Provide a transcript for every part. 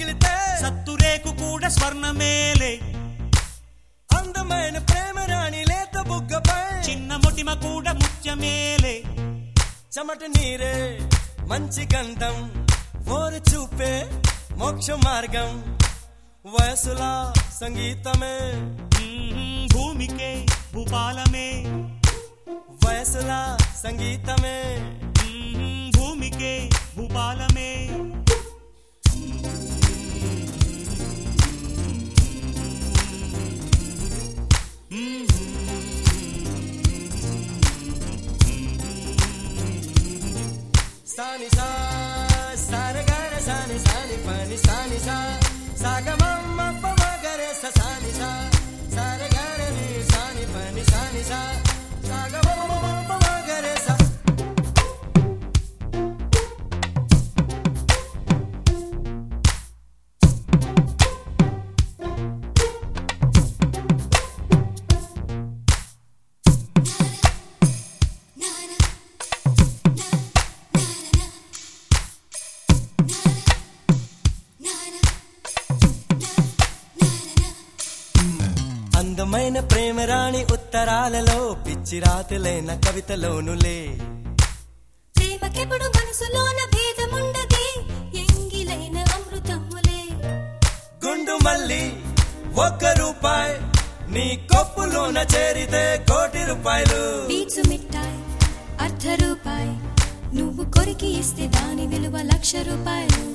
తగిలితే సత్తురేకు కూడా స్వర్ణమేలే అందమైన ప్రేమ రాణి లేత బుగ్గపై చిన్న మొటిమ కూడా ముత్యమేలే చెమట నీరే మంచి గంధం ఓరు చూపే మోక్ష మార్గం వయసులా సంగీతమే మ్మ్, భూమికే భూపాలమే వయసులా సంగీతమే మ్మ్, భూమికే భూపాలమే సాని సా సారగార సాని సాని పని సాని సా సాగమమ్మ పమగరే స సాని సా సారగార ని సాని పని సాని సా సాగమమ్మ పమగరే స అందమైన ప్రేమ రాణి ఉత్తరాలలో పిచ్చి రాతలైన కవితలోనులే ప్రేమకెప్పుడు మనసులోన భేదముండదే ఎంగిలైన అమృతములే గుండు మల్లి ఒక్క రూపాయి నీ కొప్పులోన చేరితే కోటి రూపాయలు పీచు మిఠాయి అర్ధ రూపాయి నువ్వు కొరికి ఇస్తే దాని విలువ లక్ష రూపాయలు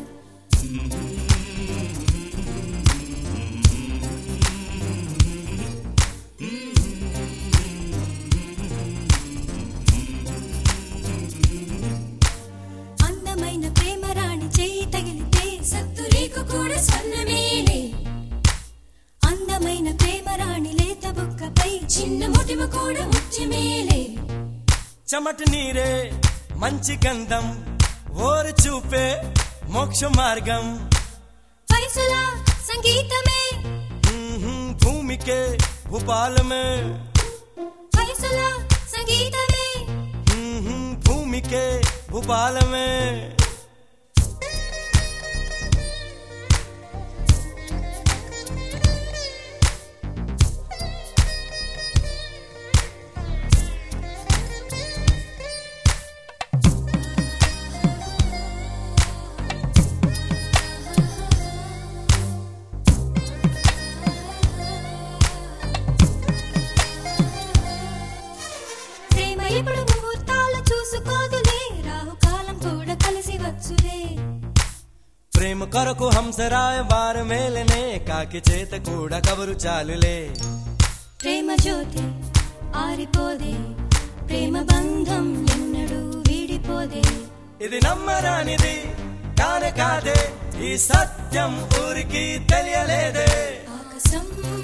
అందమైన ప్రేమ రాణి చేయి తగిలితే సత్తురీకు కూడా స్వర్ణమేలే అందమైన ప్రేమ రాణి లేత బుక్కపై చిన్న ముటిమ కూడా ముత్యమేలే చెమట నీరే మంచి గంధం ఓరు చూపే మోక్ష మార్గం వయసుల సంగీతమే మ్మ్హ్మ్, భూమికే భూపాలమే వయసుల సంగీతమే మ్మ్హ్మ్, భూమికే భూపాలమే ప్రేమ ఇప్పుడు ముహూర్తాలు చూసుకోదులే రాహుకాలం కూడా కలిసి వచ్చులే ప్రేమ కొరకు హంసరాయ వార మేలనే కాకి చేత కూడా కబురు చాలులే ప్రేమ జ్యోతి ఆరిపోదే ప్రేమ బంధం ఎన్నడూ వీడిపోదే ఇది నమ్మరానిది కానే కాదే ఈ సత్యం ఊరికి తెలియలేదే ఆకాశం